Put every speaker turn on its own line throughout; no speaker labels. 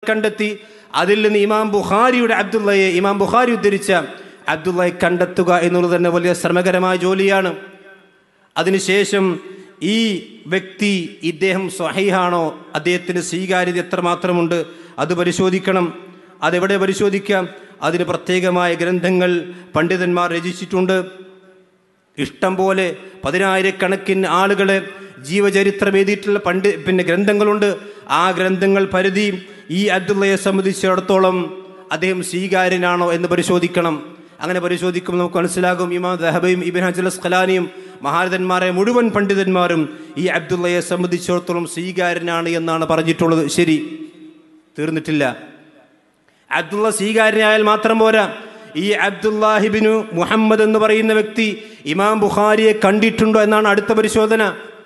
കണ്ടെത്തി അതിൽ നിന്ന് ഇമാം ബുഖാരിയുടെ അബ്ദുള്ളയെ ഇമാം ബുഖാരി ഉദ്ധരിച്ച അബ്ദുള്ളയെ കണ്ടെത്തുക എന്നുള്ളത് തന്നെ വലിയ ശ്രമകരമായ ജോലിയാണ് അതിനുശേഷം ഈ വ്യക്തി ഇദ്ദേഹം സ്വഹീഹാണോ അദ്ദേഹത്തിന് സ്വീകാര്യത എത്രമാത്രമുണ്ട് അത് പരിശോധിക്കണം അതെവിടെ പരിശോധിക്കാം അതിന് പ്രത്യേകമായ ഗ്രന്ഥങ്ങൾ പണ്ഡിതന്മാർ രചിച്ചിട്ടുണ്ട് ഇഷ്ടം പോലെ പതിനായിരക്കണക്കിന് ആളുകളെ ജീവചരിത്രം എഴുതിയിട്ടുള്ള പണ്ഡി പിന്നെ ഗ്രന്ഥങ്ങളുണ്ട് ആ ഗ്രന്ഥങ്ങൾ പരിധി ഈ അബ്ദുള്ളയെ സംബന്ധിച്ചിടത്തോളം അദ്ദേഹം സ്വീകാര്യനാണോ എന്ന് പരിശോധിക്കണം അങ്ങനെ പരിശോധിക്കുമ്പോൾ നമുക്ക് മനസ്സിലാകും ഇമാം ദഹബയും ഇബിൻ ഹജൽ ഖലാനിയും മഹാരഥന്മാരെ മുഴുവൻ പണ്ഡിതന്മാരും ഈ അബ്ദുള്ളയെ സംബന്ധിച്ചിടത്തോളം സ്വീകാര്യനാണ് എന്നാണ് പറഞ്ഞിട്ടുള്ളത് ശരി തീർന്നിട്ടില്ല അബ്ദുള്ള സ്വീകാര്യനായാൽ മാത്രം പോരാ ഈ അബ്ദുല്ലാഹിബിനു മുഹമ്മദ് എന്ന് പറയുന്ന വ്യക്തി ഇമാം ബുഖാരിയെ കണ്ടിട്ടുണ്ടോ എന്നാണ് അടുത്ത പരിശോധന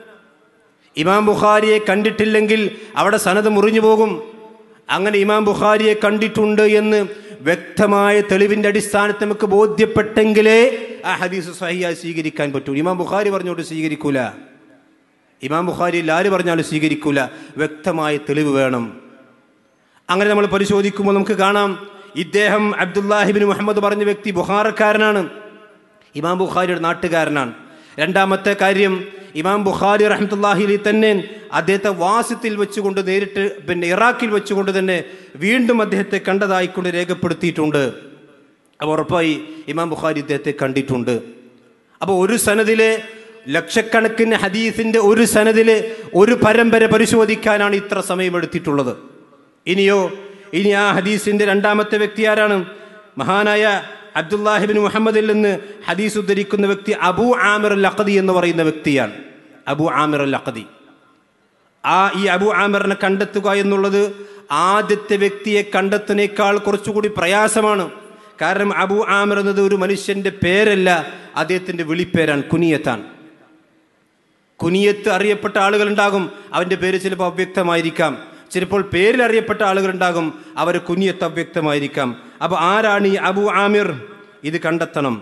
ഇമാം ബുഖാരിയെ കണ്ടിട്ടില്ലെങ്കിൽ അവിടെ സനത് മുറിഞ്ഞു പോകും അങ്ങനെ ഇമാം ബുഖാരിയെ കണ്ടിട്ടുണ്ട് എന്ന് വ്യക്തമായ തെളിവിന്റെ അടിസ്ഥാനത്തിൽ നമുക്ക് ബോധ്യപ്പെട്ടെങ്കിലേ ആ ഹദീസ് സഹിയായി സ്വീകരിക്കാൻ പറ്റൂ ഇമാം ബുഖാരി പറഞ്ഞോട്ട് സ്വീകരിക്കൂല ഇമാം ബുഖാരി ആര് പറഞ്ഞാലും സ്വീകരിക്കൂല വ്യക്തമായ തെളിവ് വേണം അങ്ങനെ നമ്മൾ പരിശോധിക്കുമ്പോൾ നമുക്ക് കാണാം ഇദ്ദേഹം അബ്ദുല്ലാഹിബിൻ മുഹമ്മദ് പറഞ്ഞ വ്യക്തി ബുഹാറക്കാരനാണ് ഇമാം ബുഖാരിയുടെ നാട്ടുകാരനാണ് രണ്ടാമത്തെ കാര്യം ഇമാം ബുഖാരി റഹ്മത്തുല്ലാഹിലി തന്നെ അദ്ദേഹത്തെ വാസത്തിൽ വെച്ചുകൊണ്ട് നേരിട്ട് പിന്നെ ഇറാഖിൽ വെച്ചുകൊണ്ട് തന്നെ വീണ്ടും അദ്ദേഹത്തെ കണ്ടതായിക്കൊണ്ട് രേഖപ്പെടുത്തിയിട്ടുണ്ട് അപ്പോൾ ഉറപ്പായി ഇമാം ബുഖാരി ഇദ്ദേഹത്തെ കണ്ടിട്ടുണ്ട് അപ്പോൾ ഒരു സനദിലെ ലക്ഷക്കണക്കിന് ഹദീസിന്റെ ഒരു സനദിലെ ഒരു പരമ്പര പരിശോധിക്കാനാണ് ഇത്ര സമയം എടുത്തിട്ടുള്ളത് ഇനിയോ ഇനി ആ ഹദീസിന്റെ രണ്ടാമത്തെ വ്യക്തി ആരാണ് മഹാനായ അബ്ദുല്ലാഹിബിൻ മുഹമ്മദിൽ നിന്ന് ഹദീസ് ഉദ്ധരിക്കുന്ന വ്യക്തി അബു ആമിർ അൽ അഖദി എന്ന് പറയുന്ന വ്യക്തിയാണ് അബു ആമിർ അൽ അഖദി ആ ഈ അബു ആമിറിനെ കണ്ടെത്തുക എന്നുള്ളത് ആദ്യത്തെ വ്യക്തിയെ കണ്ടെത്തുന്നേക്കാൾ കുറച്ചുകൂടി പ്രയാസമാണ് കാരണം അബു ആമിർ എന്നത് ഒരു മനുഷ്യന്റെ പേരല്ല അദ്ദേഹത്തിന്റെ വിളിപ്പേരാണ് കുനിയത്താണ് കുനിയത്ത് അറിയപ്പെട്ട ആളുകളുണ്ടാകും അവന്റെ പേര് ചിലപ്പോൾ അവ്യക്തമായിരിക്കാം ചിലപ്പോൾ പേരിൽ അറിയപ്പെട്ട ആളുകളുണ്ടാകും അവർ കുനിയത്ത് അവ്യക്തമായിരിക്കാം അപ്പൊ ആരാണ് ഈ അബു ആമിർ ഇത് കണ്ടെത്തണം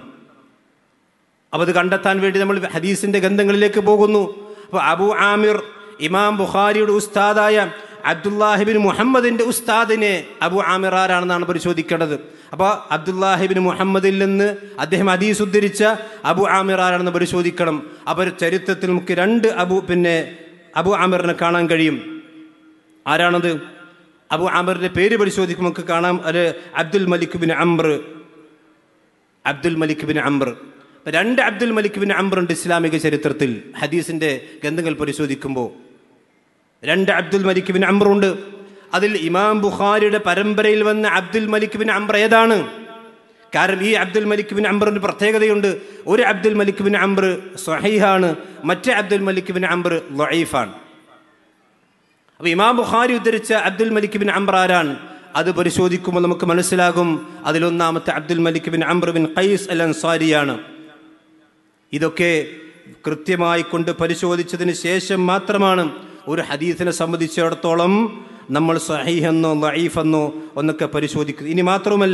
അപ്പൊ അത് കണ്ടെത്താൻ വേണ്ടി നമ്മൾ ഹദീസിന്റെ ഗന്ധങ്ങളിലേക്ക് പോകുന്നു അപ്പൊ അബു ആമിർ ഇമാം ബുഖാരിയുടെ ഉസ്താദായ അബ്ദുല്ലാഹിബിൻ മുഹമ്മദിന്റെ ഉസ്താദിനെ അബു ആമിർ ആരാണെന്നാണ് പരിശോധിക്കേണ്ടത് അപ്പൊ അബ്ദുല്ലാഹിബിൻ മുഹമ്മദിൽ നിന്ന് അദ്ദേഹം ഹദീസ് ഉദ്ധരിച്ച അബു ആമിർ ആരാണെന്ന് പരിശോധിക്കണം അവർ ചരിത്രത്തിൽ നമുക്ക് രണ്ട് അബു പിന്നെ അബു ആമിറിനെ കാണാൻ കഴിയും ആരാണത് അബു ആമിറിന്റെ പേര് പരിശോധിക്കുമ്പോൾ നമുക്ക് കാണാം അത് Abdul Malik bin Amr Abdul Malik bin Amr രണ്ട് അബ്ദുൽ മലിക് ബിൻ അംർ ഉണ്ട് ഇസ്ലാമിക ചരിത്രത്തിൽ ഹദീസിന്റെ ഗ്രന്ഥങ്ങൾ പരിശോധിക്കുമ്പോൾ രണ്ട് അബ്ദുൽ മലിക് ബിൻ അംർ ഉണ്ട് അതിൽ ഇമാം ബുഖാരിയുടെ പരമ്പരയിൽ വന്ന അബ്ദുൽ മലിക് ബിൻ അംർ ഏതാണ് കാരണം ഈ അബ്ദുൽ മലിക് ബിൻ അംബറിന് പ്രത്യേകതയുണ്ട് ഒരു അബ്ദുൽ മലിക് ബിൻ അംർ സ്വഹീഹാണ് മറ്റേ അബ്ദുൽ മലിക് ബിൻ അംർ ലൊയീഫാണ് അപ്പൊ ഇമാം ബുഖാരി ഉദ്ധരിച്ച അബ്ദുൽ മലിക് ബിൻ അംർ ആരാണ് അത് പരിശോധിക്കുമ്പോൾ നമുക്ക് മനസ്സിലാകും അതിലൊന്നാമത്തെ Abdul Malik bin Amr bin Qais al അൻസാരിയാണ് ഇതൊക്കെ കൃത്യമായി കൊണ്ട് പരിശോധിച്ചതിന് ശേഷം മാത്രമാണ് ഒരു ഹദീസിനെ സംബന്ധിച്ചിടത്തോളം നമ്മൾ സഹീഹെന്നോ ലൈഫെന്നോ ഒന്നൊക്കെ പരിശോധിക്കുന്നത് ഇനി മാത്രവുമല്ല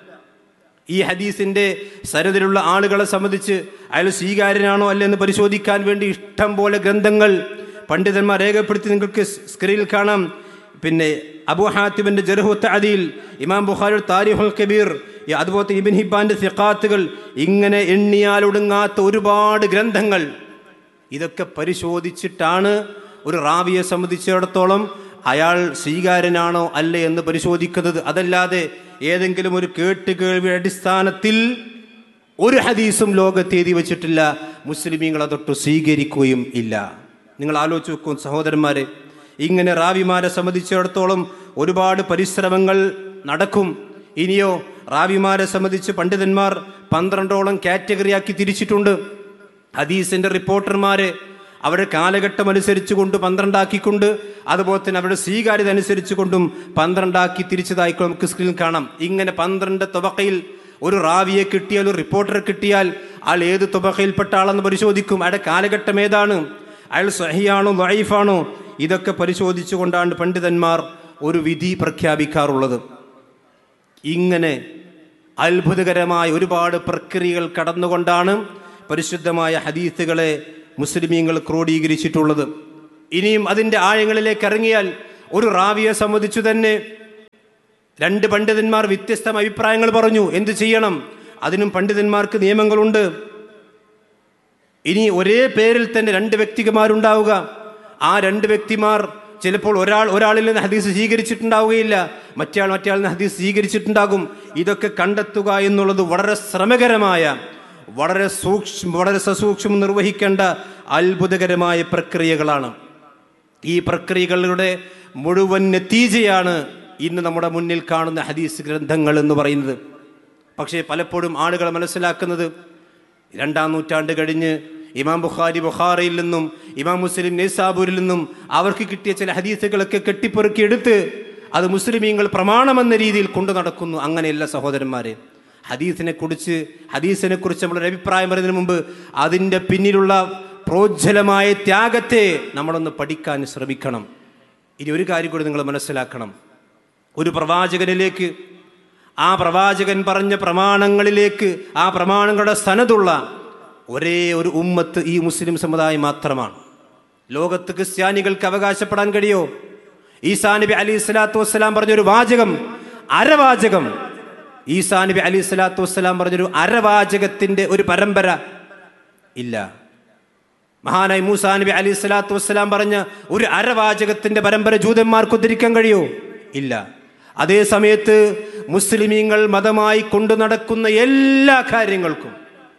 ഈ ഹദീസിന്റെ സരതിലുള്ള ആളുകളെ സംബന്ധിച്ച് അയാൾ സ്വീകാര്യനാണോ അല്ല എന്ന് പരിശോധിക്കാൻ വേണ്ടി ഇഷ്ടം പോലെ ഗ്രന്ഥങ്ങൾ പണ്ഡിതന്മാർ രേഖപ്പെടുത്തി നിങ്ങൾക്ക് സ്ക്രീനിൽ കാണാം പിന്നെ അബു ഹാത്തിബിന്റെ ജർഹുത്ത് അദിൽ ഇമാം ബുഖാരിയുടെ താരിഖുൽ കബീർ ഈ അതുപോലെ ഇബിൻ ഹിബാന്റെ സിഖാത്തുകൾ ഇങ്ങനെ എണ്ണിയാലൊടുങ്ങാത്ത ഒരുപാട് ഗ്രന്ഥങ്ങൾ ഇതൊക്കെ പരിശോധിച്ചിട്ടാണ് ഒരു റാവിയെ സംബന്ധിച്ചിടത്തോളം അയാൾ സ്വീകാര്യനാണോ അല്ലേ എന്ന് പരിശോധിക്കുന്നത് അതല്ലാതെ ഏതെങ്കിലും ഒരു കേട്ടുകേൾവിയുടെ അടിസ്ഥാനത്തിൽ ഒരു ഹദീസും ലോകത്ത് എഴുതി വെച്ചിട്ടില്ല മുസ്ലിമീങ്ങൾ അതൊട്ട് സ്വീകരിക്കുകയും ഇല്ല നിങ്ങൾ ആലോചിച്ച് നോക്കും സഹോദരന്മാരെ ഇങ്ങനെ റാവിമാരെ സംബന്ധിച്ചിടത്തോളം ഒരുപാട് പരിശ്രമങ്ങൾ നടക്കും ഇനിയോ റാവിമാരെ സംബന്ധിച്ച് പണ്ഡിതന്മാർ പന്ത്രണ്ടോളം കാറ്റഗറിയാക്കി തിരിച്ചിട്ടുണ്ട് ഹദീസിന്റെ റിപ്പോർട്ടർമാരെ അവരുടെ കാലഘട്ടം അനുസരിച്ചുകൊണ്ട് പന്ത്രണ്ടാക്കിക്കൊണ്ട് അതുപോലെ തന്നെ അവരുടെ സ്വീകാര്യത അനുസരിച്ചുകൊണ്ടും പന്ത്രണ്ടാക്കി തിരിച്ചതായിക്കോ നമുക്ക് സ്ക്രീനിൽ കാണാം ഇങ്ങനെ പന്ത്രണ്ട് തുബക്കയിൽ ഒരു റാവിയെ കിട്ടിയാൽ ഒരു റിപ്പോർട്ടറെ കിട്ടിയാൽ ആൾ ഏത് തുബക്കയിൽപ്പെട്ട ആളെന്ന് പരിശോധിക്കും അയാളുടെ കാലഘട്ടം ഏതാണ് അയാൾ സഹിയാണോ ലൈഫാണോ ഇതൊക്കെ പരിശോധിച്ചുകൊണ്ടാണ് പണ്ഡിതന്മാർ ഒരു വിധി പ്രഖ്യാപിക്കാറുള്ളത് ഇങ്ങനെ അത്ഭുതകരമായ ഒരുപാട് പ്രക്രിയകൾ കടന്നുകൊണ്ടാണ് പരിശുദ്ധമായ ഹദീസുകളെ മുസ്ലിമീങ്ങൾ ക്രോഡീകരിച്ചിട്ടുള്ളത് ഇനിയും അതിൻ്റെ ആഴങ്ങളിലേക്ക് ഇറങ്ങിയാൽ ഒരു റാവിയെ സംബന്ധിച്ചു തന്നെ രണ്ട് പണ്ഡിതന്മാർ വ്യത്യസ്ത അഭിപ്രായങ്ങൾ പറഞ്ഞു എന്ത് ചെയ്യണം അതിനും പണ്ഡിതന്മാർക്ക് നിയമങ്ങളുണ്ട് ഇനി ഒരേ പേരിൽ തന്നെ രണ്ട് വ്യക്തിമാരുണ്ടാവുക ആ രണ്ട് വ്യക്തിമാർ ചിലപ്പോൾ ഒരാൾ ഒരാളിൽ നിന്ന് ഹദീസ് സ്വീകരിച്ചിട്ടുണ്ടാവുകയില്ല മറ്റയാൾ മറ്റയാളിൽ നിന്ന് ഹദീസ് സ്വീകരിച്ചിട്ടുണ്ടാകും ഇതൊക്കെ കണ്ടെത്തുക എന്നുള്ളത് വളരെ ശ്രമകരമായ വളരെ സൂക്ഷ്മ വളരെ സസൂക്ഷ്മം നിർവഹിക്കേണ്ട അത്ഭുതകരമായ പ്രക്രിയകളാണ് ഈ പ്രക്രിയകളുടെ മുഴുവൻ നത്തീജയാണ് ഇന്ന് നമ്മുടെ മുന്നിൽ കാണുന്ന ഹദീസ് ഗ്രന്ഥങ്ങൾ എന്ന് പറയുന്നത് പക്ഷേ പലപ്പോഴും ആളുകൾ മനസ്സിലാക്കുന്നത് രണ്ടാം നൂറ്റാണ്ട് കഴിഞ്ഞ് ഇമാം ബുഖാരി ബുഖാറയിൽ നിന്നും ഇമാം മുസ്ലിം നെയ്സാബൂരിൽ നിന്നും അവർക്ക് കിട്ടിയ ചില ഹദീസുകളൊക്കെ കെട്ടിപ്പെറുക്കിയെടുത്ത് അത് മുസ്ലിമീങ്ങൾ പ്രമാണമെന്ന രീതിയിൽ കൊണ്ടു നടക്കുന്നു അങ്ങനെയല്ല സഹോദരന്മാരെ ഹദീസിനെ കുറിച്ച് ഹദീസിനെ കുറിച്ച് നമ്മളൊരു അഭിപ്രായം പറയുന്നതിന് മുമ്പ് അതിൻ്റെ പിന്നിലുള്ള പ്രോജ്വലമായ ത്യാഗത്തെ നമ്മളൊന്ന് പഠിക്കാൻ ശ്രമിക്കണം ഇനി ഒരു കാര്യം കൂടി നിങ്ങൾ മനസ്സിലാക്കണം ഒരു പ്രവാചകനിലേക്ക് ആ പ്രവാചകൻ പറഞ്ഞ പ്രമാണങ്ങളിലേക്ക് ആ പ്രമാണങ്ങളുടെ സനതുള്ള ഒരേ ഒരു ഉമ്മത്ത് ഈ മുസ്ലിം സമുദായം മാത്രമാണ് ലോകത്ത് ക്രിസ്ത്യാനികൾക്ക് അവകാശപ്പെടാൻ കഴിയോ ഈസാ നബി അലി സ്വലാത്തു വസ്സലാം പറഞ്ഞൊരു വാചകം അരവാചകം ഈസാ നബി അലി സ്വലാത്തു വസ്സലാം പറഞ്ഞൊരു അരവാചകത്തിന്റെ ഒരു പരമ്പര ഇല്ല മഹാനായി മൂസാ നബി അലി സ്വലാത്തു വസ്സലാം പറഞ്ഞ ഒരു അരവാചകത്തിന്റെ പരമ്പര ജൂതന്മാർക്ക് ഉദ്ധരിക്കാൻ കഴിയോ ഇല്ല അതേ സമയത്ത് മുസ്ലിമീങ്ങൾ മതമായി കൊണ്ടു നടക്കുന്ന എല്ലാ കാര്യങ്ങൾക്കും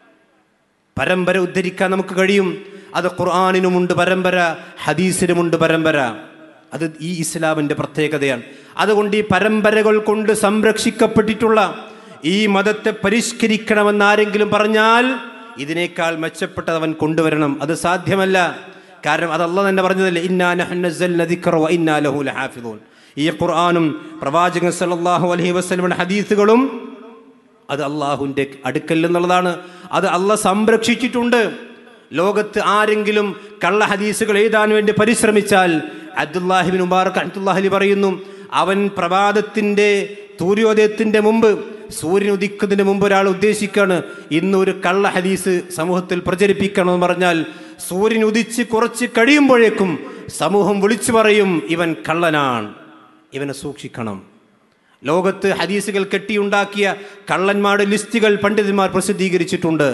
പരമ്പര ഉദ്ധരിക്കാൻ നമുക്ക് കഴിയും അത് ഖുർആാനിനുമുണ്ട് പരമ്പര ഹദീസിനുമുണ്ട് പരമ്പര അത് ഈ ഇസ്ലാമിന്റെ പ്രത്യേകതയാണ് അതുകൊണ്ട് ഈ പരമ്പരകൾ കൊണ്ട് സംരക്ഷിക്കപ്പെട്ടിട്ടുള്ള ഈ മതത്തെ പരിഷ്കരിക്കണമെന്ന് ആരെങ്കിലും പറഞ്ഞാൽ ഇതിനേക്കാൾ മെച്ചപ്പെട്ടത് അവൻ കൊണ്ടുവരണം അത് സാധ്യമല്ല കാരണം അത് അല്ല തന്നെ പറഞ്ഞതല്ലേ ഇന്നാ നഹ്നു നസ്സൽന ദിക്റ വ ഇന്നാ ലഹു ലഹാഫിദൂൻ ഈ ഖുർആനും പ്രവാചകൻ സല്ലല്ലാഹു അലൈഹി വസല്ലമയുടെ ഹദീസുകളും അത് അള്ളാഹുവിൻ്റെ അടുക്കൽ എന്നുള്ളതാണ് അത് അള്ള സംരക്ഷിച്ചിട്ടുണ്ട് ലോകത്ത് ആരെങ്കിലും കള്ള ഹദീസുകൾ എഴുതാൻ വേണ്ടി പരിശ്രമിച്ചാൽ അബ്ദുല്ലാഹിബിൻ മുബാറക് അബ്ദുല്ലാഹലി പറയുന്നു അവൻ പ്രഭാതത്തിൻ്റെ സൂര്യോദയത്തിൻ്റെ മുമ്പ് സൂര്യൻ ഉദിക്കുന്നതിന് മുമ്പ് ഒരാൾ ഉദ്ദേശിക്കാണ് ഇന്ന് ഒരു കള്ള ഹദീസ് സമൂഹത്തിൽ പ്രചരിപ്പിക്കണമെന്ന് പറഞ്ഞാൽ സൂര്യൻ ഉദിച്ച് കുറച്ച് കഴിയുമ്പോഴേക്കും സമൂഹം വിളിച്ചു പറയും ഇവൻ കള്ളനാണ് ഇവനെ സൂക്ഷിക്കണം ലോകത്ത് ഹദീസുകൾ കെട്ടിയുണ്ടാക്കിയ കള്ളന്മാരുടെ ലിസ്റ്റുകൾ പണ്ഡിതന്മാർ പ്രസിദ്ധീകരിച്ചിട്ടുണ്ട്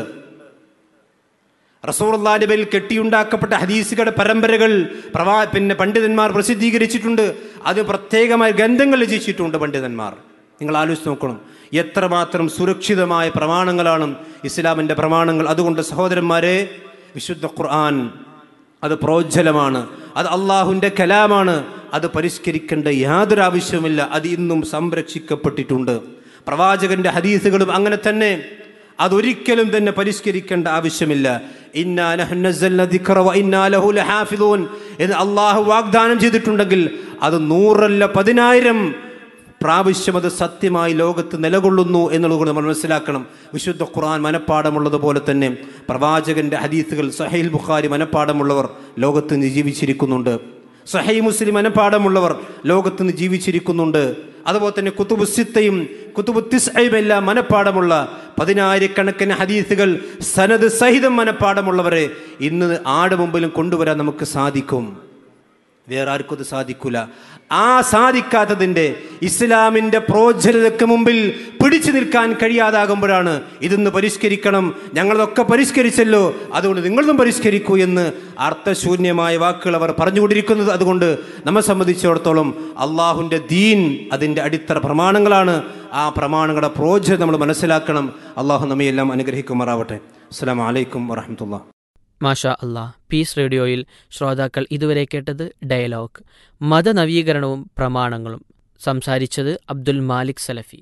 റസൂർല്ലാന്റെ പേരിൽ കെട്ടിയുണ്ടാക്കപ്പെട്ട ഹദീസുകളുടെ പരമ്പരകൾ പ്രവാ പിന്നെ പണ്ഡിതന്മാർ പ്രസിദ്ധീകരിച്ചിട്ടുണ്ട് അത് പ്രത്യേകമായ ഗ്രന്ഥങ്ങൾ രചിച്ചിട്ടുണ്ട് പണ്ഡിതന്മാർ നിങ്ങൾ ആലോചിച്ച് നോക്കണം എത്രമാത്രം സുരക്ഷിതമായ പ്രമാണങ്ങളാണ് ഇസ്ലാമിൻ്റെ പ്രമാണങ്ങൾ അതുകൊണ്ട് സഹോദരന്മാരെ വിശുദ്ധ ഖുർആൻ അത് പ്രോജ്വലമാണ് അത് അള്ളാഹുവിൻ്റെ കലാമാണ് അത് പരിഷ്കരിക്കേണ്ട യാതൊരു ആവശ്യവുമില്ല അത് ഇന്നും സംരക്ഷിക്കപ്പെട്ടിട്ടുണ്ട് പ്രവാചകന്റെ ഹദീസുകളും അങ്ങനെ തന്നെ അതൊരിക്കലും തന്നെ പരിഷ്കരിക്കേണ്ട ആവശ്യമില്ല ഇന്നാ നഹ്നു നസ്സൽന ദിക്റ വ ഇന്നാ ലഹു ലഹാഫിദൂൻ എന്ന് അള്ളാഹു വാഗ്ദാനം ചെയ്തിട്ടുണ്ടെങ്കിൽ അത് നൂറല്ല പതിനായിരം പ്രാവശ്യം അത് സത്യമായി ലോകത്ത് നിലകൊള്ളുന്നു എന്നുള്ളത് കൂടി നമ്മൾ മനസ്സിലാക്കണം വിശുദ്ധ ഖുർആൻ മനപ്പാടമുള്ളതുപോലെ തന്നെ പ്രവാചകന്റെ ഹദീസുകൾ സഹൈൽ ബുഖാരി മനപ്പാടമുള്ളവർ ലോകത്ത് നിന്ന് ജീവിച്ചിരിക്കുന്നുണ്ട് സഹൈ മുസ്ലിം മനപ്പാടമുള്ളവർ ലോകത്ത് നിന്ന് ജീവിച്ചിരിക്കുന്നുണ്ട് അതുപോലെ തന്നെ കുത്തുബു സിത്തയും കുത്തുബു തിസ്ഐയും എല്ലാം മനപ്പാടമുള്ള പതിനായിരക്കണക്കിന് ഹദീസുകൾ സനത് സഹിതം മനപ്പാടമുള്ളവരെ ഇന്ന് ആട് മുമ്പിലും കൊണ്ടുവരാൻ നമുക്ക് സാധിക്കും വേറെ ആർക്കും അത് സാധിക്കൂല ആ സാധിക്കാത്തതിൻ്റെ ഇസ്ലാമിൻ്റെ പ്രോജ്വലതയ്ക്ക് മുമ്പിൽ പിടിച്ചു നിൽക്കാൻ കഴിയാതാകുമ്പോഴാണ് ഇതൊന്ന് പരിഷ്കരിക്കണം ഞങ്ങളതൊക്കെ പരിഷ്കരിച്ചല്ലോ അതുകൊണ്ട് നിങ്ങളതും പരിഷ്കരിക്കൂ എന്ന് അർത്ഥശൂന്യമായ വാക്കുകൾ അവർ പറഞ്ഞുകൊണ്ടിരിക്കുന്നത് അതുകൊണ്ട് നമ്മെ സംബന്ധിച്ചിടത്തോളം അള്ളാഹുവിൻ്റെ ദീൻ അതിൻ്റെ അടിത്തറ പ്രമാണങ്ങളാണ് ആ പ്രമാണങ്ങളുടെ പ്രോജ്വലം നമ്മൾ മനസ്സിലാക്കണം അള്ളാഹു നമ്മയെല്ലാം അനുഗ്രഹിക്കുമാറാവട്ടെ അസ്സാം വലൈക്കും വറഹമത്തുള്ള
മാഷാ അല്ലാ പീസ് റേഡിയോയിൽ ശ്രോതാക്കൾ ഇതുവരെ കേട്ടത് ഡയലോഗ് മതനവീകരണവും പ്രമാണങ്ങളും സംസാരിച്ചത് അബ്ദുൽ മാലിക് സലഫി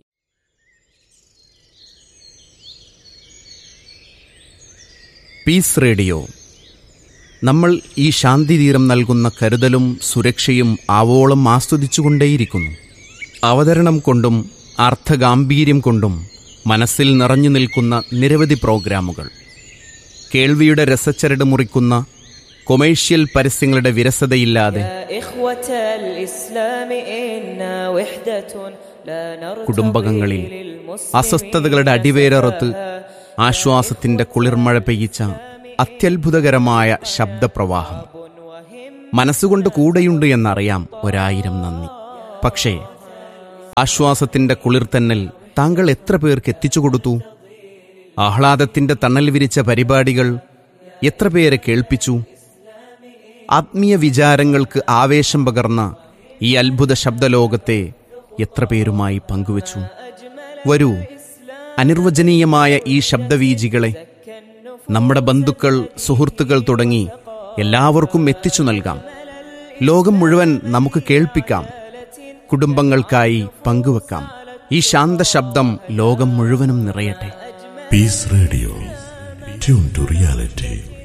പീസ് റേഡിയോ നമ്മൾ ഈ ശാന്തിതീരം നൽകുന്ന കരുതലും സുരക്ഷയും ആവോളം ആസ്വദിച്ചുകൊണ്ടേയിരിക്കുന്നു അവതരണം കൊണ്ടും അർത്ഥഗാംഭീര്യം കൊണ്ടും മനസ്സിൽ നിറഞ്ഞു നിൽക്കുന്ന നിരവധി പ്രോഗ്രാമുകൾ കേൾവിയുടെ രസച്ചരട് മുറിക്കുന്ന കൊമേഴ്ഷ്യൽ പരസ്യങ്ങളുടെ വിരസതയില്ലാതെ
يا إخوة الإسلام إنا وحدة لا نرتضي
കുടുംബകങ്ങളിൽ
للمسلمين
അസ്വസ്ഥതകളുടെ അടിവേരറുത്ത് ആശ്വാസത്തിന്റെ കുളിർമഴ പെയ്യിച്ച അത്യത്ഭുതകരമായ ശബ്ദപ്രവാഹം മനസ്സുകൊണ്ട് കൂടെയുണ്ട് എന്നറിയാം ഒരായിരം നന്ദി പക്ഷേ ആശ്വാസത്തിന്റെ കുളിർത്തന്നൽ താങ്കൾ എത്ര പേർക്ക് എത്തിച്ചു കൊടുത്തു ആഹ്ലാദത്തിന്റെ തണൽ വിരിച്ച പരിപാടികൾ എത്ര പേരെ കേൾപ്പിച്ചു ആത്മീയ വിചാരങ്ങൾക്ക് ആവേശം പകർന്ന ഈ അത്ഭുത ശബ്ദലോകത്തെ എത്ര പേരുമായി പങ്കുവച്ചു വരൂ അനിർവചനീയമായ ഈ ശബ്ദവീജികളെ നമ്മുടെ ബന്ധുക്കൾ സുഹൃത്തുക്കൾ തുടങ്ങി എല്ലാവർക്കും എത്തിച്ചു നൽകാം ലോകം മുഴുവൻ നമുക്ക് കേൾപ്പിക്കാം കുടുംബങ്ങൾക്കായി പങ്കുവെക്കാം ഈ ശാന്ത ശബ്ദം ലോകം മുഴുവനും നിറയട്ടെ
Peace Radio. Tune to reality.